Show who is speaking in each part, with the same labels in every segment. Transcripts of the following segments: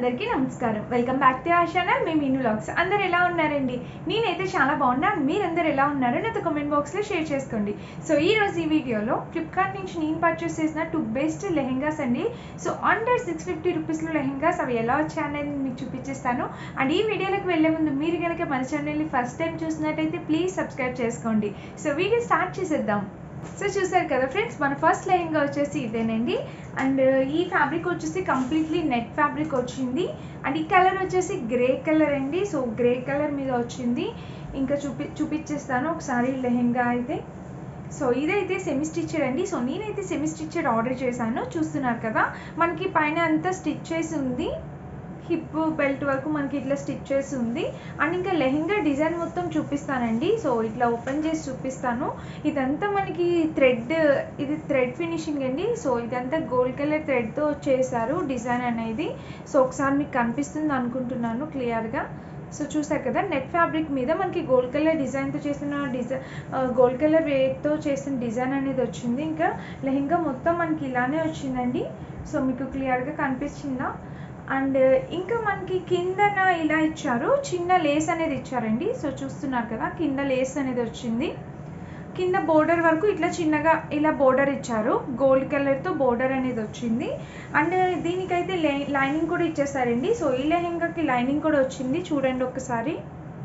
Speaker 1: అందరికీ నమస్కారం welcome back to ఆ ఛానల్ మేము ఇన్ను లాగ్స్ అందరు ఎలా ఉన్నారండి నేనైతే చాలా బాగున్నాను మీరందరూ ఎలా ఉన్నారో నాతో కామెంట్ బాక్స్లో షేర్ చేసుకోండి సో ఈ రోజు ఈ వీడియోలో ఫ్లిప్కార్ట్ నుంచి నేను పర్చేస్ చేసిన టూ బెస్ట్ లెహెంగాస్ అండి సో అండర్ సిక్స్ ఫిఫ్టీ రూపీస్లో లెహెంగాస్ అవి ఎలా వచ్చాయనేది మీకు చూపించేస్తాను అండ్ ఈ వీడియోలోకి వెళ్ళే ముందు మీరు కనుక మన ఛానల్ని ఫస్ట్ టైం చూసినట్టయితే ప్లీజ్ సబ్స్క్రైబ్ చేసుకోండి సో వీడియో స్టార్ట్ చేసేద్దాం సో చూసారు కదా ఫ్రెండ్స్ మన ఫస్ట్ లెహంగా వచ్చేసి ఇదేనండి అండ్ ఈ ఫ్యాబ్రిక్ వచ్చేసి కంప్లీట్లీ నెట్ ఫ్యాబ్రిక్ వచ్చింది అండ్ ఈ కలర్ వచ్చేసి గ్రే కలర్ అండి సో గ్రే కలర్ మీద వచ్చింది ఇంకా చూపి చూపించేస్తాను ఒకసారి లెహంగా అయితే సో ఇదైతే సెమీ స్టిచ్డ్ అండి సో నేనైతే సెమీ స్టిచ్డ్ ఆర్డర్ చేశాను చూస్తున్నారు కదా మనకి పైన అంతా స్టిచ్ చేసి ఉంది హిప్ బెల్ట్ వరకు మనకి ఇట్లా స్టిచ్ చేసి ఉంది అండ్ ఇంకా లెహెంగా డిజైన్ మొత్తం చూపిస్తానండి సో ఇట్లా ఓపెన్ చేసి చూపిస్తాను ఇదంతా మనకి థ్రెడ్ ఇది థ్రెడ్ ఫినిషింగ్ అండి సో ఇదంతా గోల్డ్ కలర్ థ్రెడ్తో చేశారు డిజైన్ అనేది సో ఒకసారి మీకు కనిపిస్తుంది అనుకుంటున్నాను క్లియర్గా సో చూసారు కదా నెట్ ఫ్యాబ్రిక్ మీద మనకి గోల్డ్ కలర్ డిజైన్తో చేసిన డిజైన్ గోల్డ్ కలర్ వేతో చేసిన డిజైన్ అనేది వచ్చింది ఇంకా లెహెంగా మొత్తం మనకి ఇలానే వచ్చిందండి సో మీకు క్లియర్గా కనిపించిందా అండ్ ఇంకా మనకి కిందన ఇలా ఇచ్చారు చిన్న లేస్ అనేది ఇచ్చారండి సో చూస్తున్నారు కదా కింద లేస్ అనేది వచ్చింది కింద బోర్డర్ వరకు ఇట్లా చిన్నగా ఇలా బోర్డర్ ఇచ్చారు గోల్డ్ కలర్తో బోర్డర్ అనేది వచ్చింది అండ్ దీనికైతే లైనింగ్ కూడా ఇచ్చేసారండి సో ఈ లెహెంగాకి లైనింగ్ కూడా వచ్చింది చూడండి ఒకసారి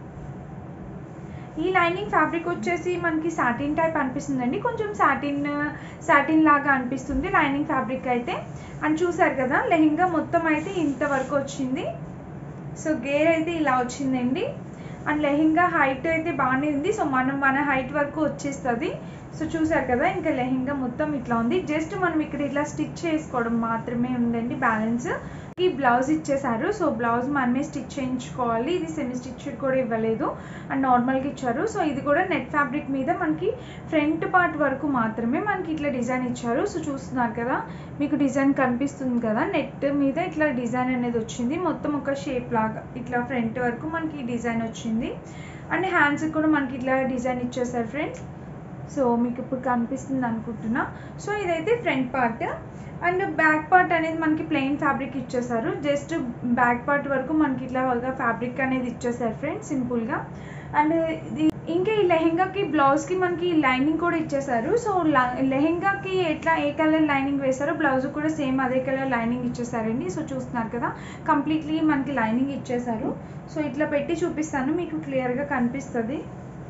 Speaker 1: ఈ లైనింగ్ ఫ్యాబ్రిక్ వచ్చేసి మనకి సాటిన్ టైప్ అనిపిస్తుందండి కొంచెం సాటిన్ సాటిన్ లాగా అనిపిస్తుంది లైనింగ్ ఫ్యాబ్రిక్ అయితే అండ్ చూసారు కదా లెహెంగా మొత్తం అయితే ఇంతవరకు వచ్చింది సో గేర్ అయితే ఇలా వచ్చిందండి అండ్ లెహెంగా హైట్ అయితే బాగానే ఉంది సో మనం మన హైట్ వరకు వచ్చేస్తుంది సో చూసారు కదా ఇంకా లెహెంగా మొత్తం ఇట్లా ఉంది జస్ట్ మనం ఇక్కడ ఇట్లా స్టిచ్ చేసుకోవడం మాత్రమే ఉందండి బ్యాలెన్స్ ఈ బ్లౌజ్ ఇచ్చేసారు సో బ్లౌజ్ మనమే స్టిచ్ చేయించుకోవాలి ఇది సెమీ స్టిచ్ కూడా ఇవ్వలేదు అండ్ నార్మల్గా ఇచ్చారు సో ఇది కూడా నెట్ ఫ్యాబ్రిక్ మీద మనకి ఫ్రంట్ పార్ట్ వరకు మాత్రమే మనకి ఇట్లా డిజైన్ ఇచ్చారు సో చూస్తున్నారు కదా మీకు డిజైన్ కనిపిస్తుంది కదా నెట్ మీద ఇట్లా డిజైన్ అనేది వచ్చింది మొత్తం ఒక షేప్ లాగా ఇట్లా ఫ్రంట్ వరకు మనకి డిజైన్ వచ్చింది అండ్ హ్యాండ్స్కి కూడా మనకి ఇట్లా డిజైన్ ఇచ్చేసారు ఫ్రెండ్స్ సో మీకు ఇప్పుడు కనిపిస్తుంది అనుకుంటున్నా సో ఇదైతే front part and back part అనేది మనకి ప్లెయిన్ ఫ్యాబ్రిక్ ఇచ్చేసారు జస్ట్ బ్యాక్ పార్ట్ వరకు మనకి ఇట్లా ఫ్యాబ్రిక్ అనేది ఇచ్చేసారు ఫ్రెండ్స్ సింపుల్గా అండ్ ఇంకా ఈ లెహెంగాకి బ్లౌజ్కి మనకి లైనింగ్ కూడా ఇచ్చేసారు సో లెహెంగాకి ఎట్లా ఏ కలర్ లైనింగ్ వేసారో బ్లౌజ్ కూడా సేమ్ అదే కలర్ లైనింగ్ ఇచ్చేసారండి సో చూస్తున్నారు కదా కంప్లీట్లీ మనకి లైనింగ్ ఇచ్చేసారు సో ఇట్లా పెట్టి చూపిస్తాను మీకు క్లియర్గా కనిపిస్తుంది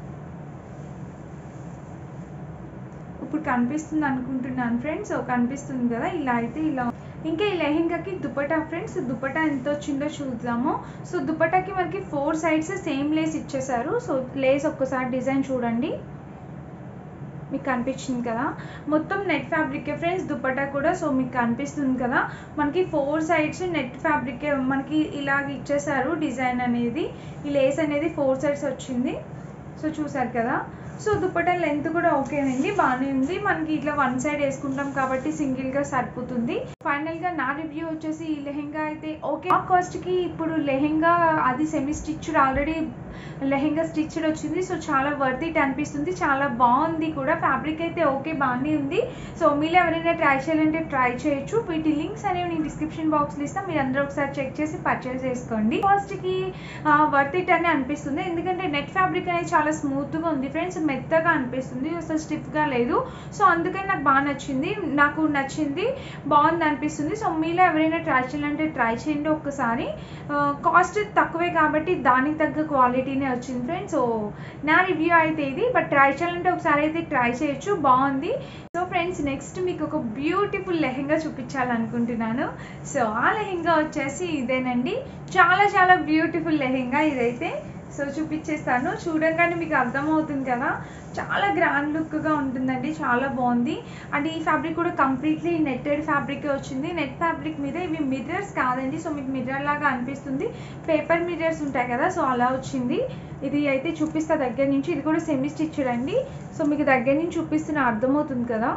Speaker 1: ఇప్పుడు కనిపిస్తుంది అనుకుంటున్నాను ఫ్రెండ్స్ సో కనిపిస్తుంది కదా ఇలా అయితే ఇలా ఇంకా ఈ లెహెంగాకి దుపటా ఫ్రెండ్స్ దుపటా ఎంత వచ్చిందో చూద్దాము సో దుపటాకి మనకి ఫోర్ సైడ్స్ సేమ్ లేస్ ఇచ్చేసారు సో లేస్ ఒక్కసారి డిజైన్ చూడండి మీకు కనిపించింది కదా మొత్తం నెట్ ఫ్యాబ్రికే ఫ్రెండ్స్ దుపట్టా కూడా సో మీకు కనిపిస్తుంది కదా మనకి ఫోర్ సైడ్స్ నెట్ ఫ్యాబ్రికే మనకి ఇలాగ ఇచ్చేసారు డిజైన్ అనేది ఈ లేస్ అనేది ఫోర్ సైడ్స్ వచ్చింది సో చూసారు కదా సో దుపట్టా లెంత్ కూడా ఓకేనండి బాగానే ఉంది మనకి ఇట్లా వన్ సైడ్ వేసుకుంటాం కాబట్టి సింగిల్గా సరిపోతుంది ఫైనల్గా నా రివ్యూ వచ్చేసి ఈ లెహెంగా అయితే ఓకే ఆ కాస్ట్కి ఇప్పుడు లెహెంగా అది semi stitched already lehenga stitched వచ్చింది సో చాలా వర్త్ ఇట్ అనిపిస్తుంది చాలా బాగుంది కూడా ఫ్యాబ్రిక్ అయితే ఓకే బాగానే ఉంది సో మీరు ఎవరైనా ట్రై చేయాలంటే ట్రై చేయొచ్చు వీటి లింక్స్ అనేవి నేను డిస్క్రిప్షన్ బాక్స్లో ఇస్తాను మీరు అందరూ ఒకసారి చెక్ చేసి పర్చేస్ చేసుకోండి కాస్ట్కి వర్త్ ఇట్ అని అనిపిస్తుంది ఎందుకంటే నెట్ ఫ్యాబ్రిక్ అనేది చాలా స్మూత్గా ఉంది ఫ్రెండ్స్ మెత్తగా అనిపిస్తుంది అసలు స్టిఫ్గా లేదు సో అందుకని నాకు బాగా నచ్చింది నాకు నచ్చింది బాగుంది అనిపిస్తుంది సో మీలో ఎవరైనా ట్రై చేయాలంటే ట్రై చేయండి ఒక్కసారి కాస్ట్ తక్కువే కాబట్టి దానికి తగ్గ క్వాలిటీనే వచ్చింది ఫ్రెండ్స్ సో నా రివ్యూ అయితే ఇది బట్ ట్రై చేయాలంటే ఒకసారి అయితే ట్రై చేయొచ్చు బాగుంది సో ఫ్రెండ్స్ నెక్స్ట్ మీకు ఒక బ్యూటిఫుల్ లెహెంగా చూపించాలనుకుంటున్నాను సో ఆ లెహెంగా వచ్చేసి ఇదేనండి చాలా చాలా బ్యూటిఫుల్ లెహెంగా ఇదైతే సో చూపించేస్తాను చూడంగానే మీకు అర్థమవుతుంది కదా చాలా గ్రాండ్ లుక్గా ఉంటుందండి చాలా బాగుంది అండ్ ఈ ఫ్యాబ్రిక్ కూడా కంప్లీట్లీ నెట్టెడ్ ఫ్యాబ్రిక్ వచ్చింది నెట్ ఫ్యాబ్రిక్ మీద ఇవి మిర్రర్స్ కాదండి సో మీకు మిర్రర్ లాగా అనిపిస్తుంది పేపర్ మిర్రర్స్ ఉంటాయి కదా సో అలా వచ్చింది ఇది అయితే చూపిస్తా దగ్గర నుంచి ఇది కూడా సెమీ స్టిచ్డ్ అండి సో మీకు దగ్గర నుంచి చూపిస్తున్న అర్థమవుతుంది కదా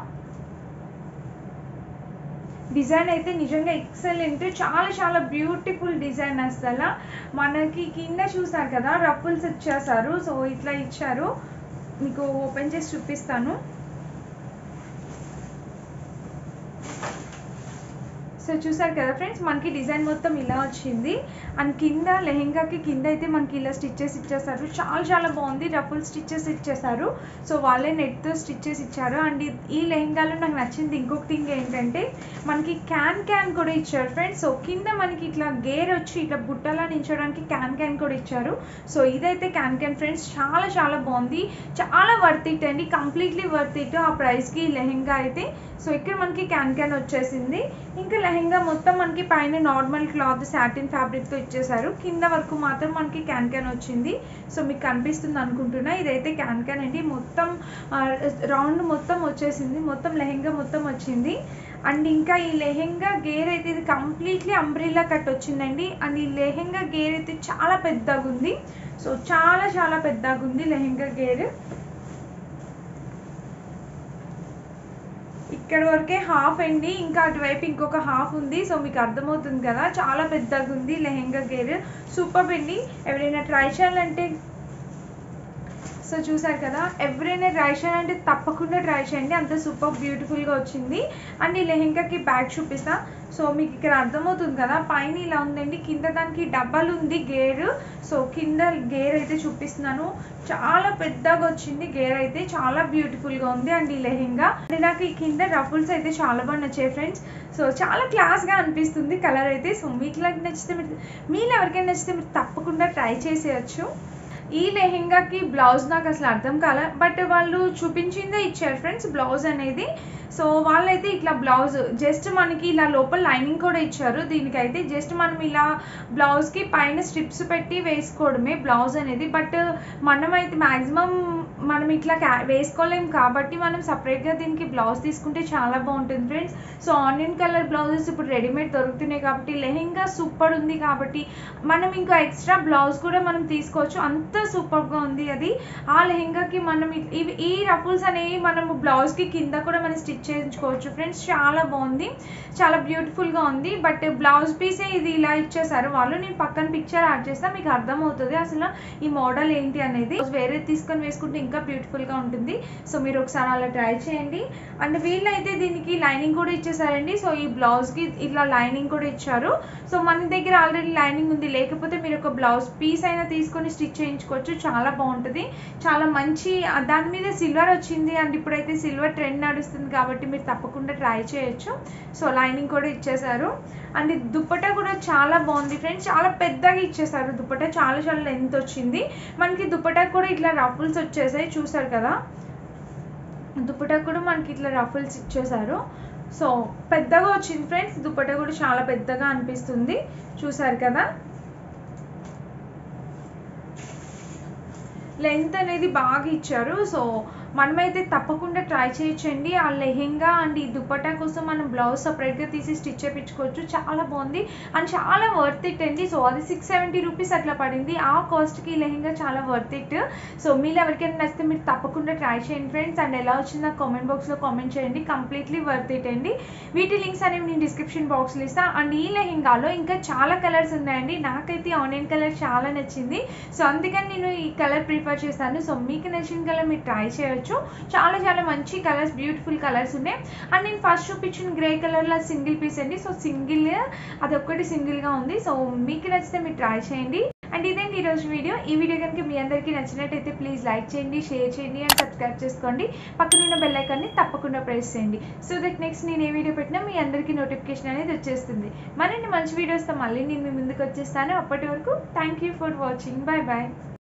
Speaker 1: డిజైన్ అయితే నిజంగా ఎక్సలెంట్ చాలా చాలా బ్యూటిఫుల్ డిజైన్ అసలు మనకి కింద చూసారు కదా రఫుల్స్ ఇచ్చేసారు సో ఇట్లా ఇచ్చారు మీకు ఓపెన్ చేసి చూపిస్తాను సో సో చూసారు కదా ఫ్రెండ్స్ మనకి డిజైన్ మొత్తం ఇలా వచ్చింది అండ్ కింద లెహెంగాకి కింద అయితే మనకి ఇలా స్టిచ్చెస్ ఇచ్చేసారు చాలా చాలా బాగుంది రఫుల్ స్టిచ్చెస్ ఇచ్చేసారు సో వాళ్ళే నెట్తో స్టిచ్చెస్ ఇచ్చారు అండ్ ఇ- ఈ లెహెంగాలో నాకు నచ్చింది ఇంకొక థింగ్ ఏంటంటే మనకి క్యాన్ క్యాన్ కూడా ఇచ్చారు ఫ్రెండ్స్ సో కింద మనకి ఇట్లా గేర్ వచ్చి ఇట్లా బుట్టలా నించోడానికి క్యాన్ క్యాన్ కూడా ఇచ్చారు సో ఇదైతే క్యాన్ క్యాన్ ఫ్రెండ్స్ చాలా చాలా బాగుంది చాలా వర్త్ ఇట్ అండి కంప్లీట్లీ వర్త్ ఇట్ ఆ ప్రైస్కి లెహెంగా అయితే సో ఇక్కడ మనకి క్యాన్ క్యాన్ వచ్చేసింది ఇంకా లెహెంగా మొత్తం మనకి పైన నార్మల్ క్లాత్ సాటిన్ ఫ్యాబ్రిక్తో ఇచ్చేసారు కింద వరకు మాత్రం మనకి క్యాన్ క్యాన్ వచ్చింది సో మీకు కనిపిస్తుంది అనుకుంటున్నా ఇదైతే క్యాన్ క్యాన్ అండి మొత్తం రౌండ్ మొత్తం వచ్చేసింది మొత్తం లెహెంగా మొత్తం వచ్చింది అండ్ ఇంకా ఈ లెహెంగా గేర్ అయితే ఇది కంప్లీట్లీ అంబ్రిల్లా కట్ వచ్చిందండి అండ్ ఈ లెహెంగా గేర్ అయితే చాలా పెద్దగా ఉంది సో చాలా చాలా పెద్దగా ఉంది లెహెంగా గేర్ ఇక్కడ వరకే హాఫ్ అండి ఇంకా అటువైపు ఇంకొక హాఫ్ ఉంది సో మీకు అర్థమవుతుంది కదా చాలా పెద్దగా ఉంది లెహెంగా గేర్ సూపర్ అండి ఎవరైనా ట్రై చేయాలంటే సో చూసారు కదా ఎవరైనా ట్రై చేయాలంటే తప్పకుండా ట్రై చేయండి అంత సూపర్ బ్యూటిఫుల్గా వచ్చింది అండ్ ఈ లెహెంగాకి బ్యాగ్ చూపిస్తా సో మీకు ఇక్కడ అర్థమవుతుంది కదా పైన ఇలా ఉందండి కింద దానికి డబల్ ఉంది గేర్ సో కింద గేర్ అయితే చూపిస్తున్నాను చాలా పెద్దగా వచ్చింది గేర్ అయితే చాలా బ్యూటిఫుల్గా ఉంది అండ్ ఈ లెహెంగా అండ్ నాకు ఈ కింద రఫుల్స్ అయితే చాలా బాగా నచ్చాయి ఫ్రెండ్స్ సో చాలా క్లాస్గా అనిపిస్తుంది కలర్ అయితే సో మీకు నచ్చితే మీరు మీరు ఎవరికైనా నచ్చితే మీరు తప్పకుండా ట్రై చేసేయచ్చు ఈ లెహెంగాకి బ్లౌజ్ నాకు అసలు అర్థం కాలే బట్ వాళ్ళు చూపించిందే ఇచ్చారు ఫ్రెండ్స్ బ్లౌజ్ అనేది సో వాళ్ళైతే ఇట్లా బ్లౌజ్ జస్ట్ మనకి ఇలా లోపల లైనింగ్ కూడా ఇచ్చారు దీనికైతే జస్ట్ మనం ఇలా బ్లౌజ్కి పైన స్ట్రిప్స్ పెట్టి వేసుకోవడమే బ్లౌజ్ అనేది బట్ మనమైతే మ్యాక్సిమం మనం ఇట్లా క్యా- వేసుకోలేం కాబట్టి మనం సపరేట్గా దీనికి బ్లౌజ్ తీసుకుంటే చాలా బాగుంటుంది friends so onion colour blouses ఇప్పుడు రెడీమేడ్ దొరుకుతున్నాయి కాబట్టి లెహెంగా సూపర్ ఉంది కాబట్టి మనం ఇంకా ఎక్స్ట్రా బ్లౌజ్ కూడా మనం తీసుకోవచ్చు అంత సూపర్గా ఉంది అది ఆ లెహెంగాకి మనం ఇ- ఇవి ఈ రఫుల్స్ అనేవి మనము బ్లౌజ్కి కింద కూడా మనం స్టిచ్ చేయించుకోవచ్చు ఫ్రెండ్స్ చాలా బాగుంది చాలా బ్యూటిఫుల్గా ఉంది బట్ బ్లౌజ్ పీసే ఇది ఇలా ఇచ్చేసారు వాళ్ళు నేను పక్కన పిక్చర్ యాడ్ చేస్తాను మీకు అర్థమవుతుంది అసలు ఈ మోడల్ ఏంటి అనేది వేరే తీసుకొని వేసుకుంటే ఇంకా బ్యూటిఫుల్గా ఉంటుంది సో మీరు ఒకసారి అలా ట్రై చేయండి అండ్ వీళ్ళైతే దీనికి లైనింగ్ కూడా ఇచ్చేసారండి సో ఈ బ్లౌజ్కి ఇట్లా లైనింగ్ కూడా ఇచ్చారు సో మన దగ్గర ఆల్రెడీ లైనింగ్ ఉంది లేకపోతే మీరు ఒక బ్లౌజ్ పీస్ అయినా తీసుకొని స్టిచ్ చేయించుకోవచ్చు చాలా బాగుంటుంది చాలా మంచి ఆ, దాని మీద సిల్వర్ వచ్చింది అండ్ ఇప్పుడైతే సిల్వర్ ట్రెండ్ నడుస్తుంది కాబట్టి మీరు తప్పకుండా ట్రై చేయొచ్చు సో లైనింగ్ కూడా ఇచ్చేసారు అండ్ ఇది దుప్పటా కూడా చాలా బాగుంది ఫ్రెండ్స్ చాలా పెద్దగా ఇచ్చేసారు దుప్పటా చాలా చాలా లెంత్ వచ్చింది మనకి దుప్పటా కూడా ఇట్లా రఫుల్స్ వచ్చేసాయి చూసారు కదా దుప్పటా కూడా మనకి ఇట్లా రఫుల్స్ ఇచ్చేసారు సో పెద్దగా వచ్చింది ఫ్రెండ్స్ దుప్పటా కూడా చాలా పెద్దగా అనిపిస్తుంది చూసారు కదా లెంత్ అనేది బాగా ఇచ్చారు సో మనమైతే తప్పకుండా ట్రై చేయొచ్చండి ఆ లెహెంగా అండ్ ఈ దుపట్టా కోసం మనం బ్లౌజ్ సపరేట్గా తీసి స్టిచ్ చేయించుకోవచ్చు చాలా బాగుంది అండ్ చాలా వర్త్ ఇట్ అండి సో అది సిక్స్ సెవెంటీ రూపీస్ అట్లా పడింది ఆ కాస్ట్కి ఈ లెహెంగా చాలా వర్త్ ఇట్ సో మీరు ఎవరికైనా నచ్చితే మీరు తప్పకుండా ట్రై చేయండి ఫ్రెండ్స్ అండ్ ఎలా వచ్చిందో నాకు కామెంట్ బాక్స్లో కామెంట్ చేయండి కంప్లీట్లీ వర్త్ ఇట్ అండి వీటి లింక్స్ అనేవి నేను డిస్క్రిప్షన్ బాక్స్లో ఇస్తాను అండ్ ఈ లెహెంగాలో ఇంకా చాలా కలర్స్ ఉన్నాయండి నాకైతే ఆనియన్ కలర్ చాలా నచ్చింది సో అందుకని నేను ఈ కలర్ ప్రిఫర్ చేస్తాను సో మీకు నచ్చిన కలర్ మీరు ట్రై చేయొచ్చు చాలా చాలా మంచి కలర్స్ బ్యూటిఫుల్ కలర్స్ ఉన్నాయి అండ్ నేను ఫస్ట్ చూపించిన గ్రే కలర్లో సింగిల్ పీస్ అండి సో సింగిల్ అది ఒక్కటి సింగిల్గా ఉంది సో మీకు నచ్చితే మీరు ట్రై చేయండి అండ్ ఇదేంటి ఈరోజు వీడియో ఈ వీడియో కనుక మీ అందరికీ నచ్చినట్టయితే ప్లీజ్ లైక్ చేయండి షేర్ చేయండి అండ్ సబ్స్క్రైబ్ చేసుకోండి పక్కనున్న బెల్ ఐకాన్ని తప్పకుండా ప్రెస్ చేయండి సో దట్ నెక్స్ట్ నేను ఏ వీడియో పెట్టినా మీ అందరికీ నోటిఫికేషన్ అనేది వచ్చేస్తుంది మరిన్ని మంచి వీడియోస్తో మళ్ళీ నేను మీ ముందుకు వచ్చేస్తాను అప్పటి వరకు thank you for watching bye bye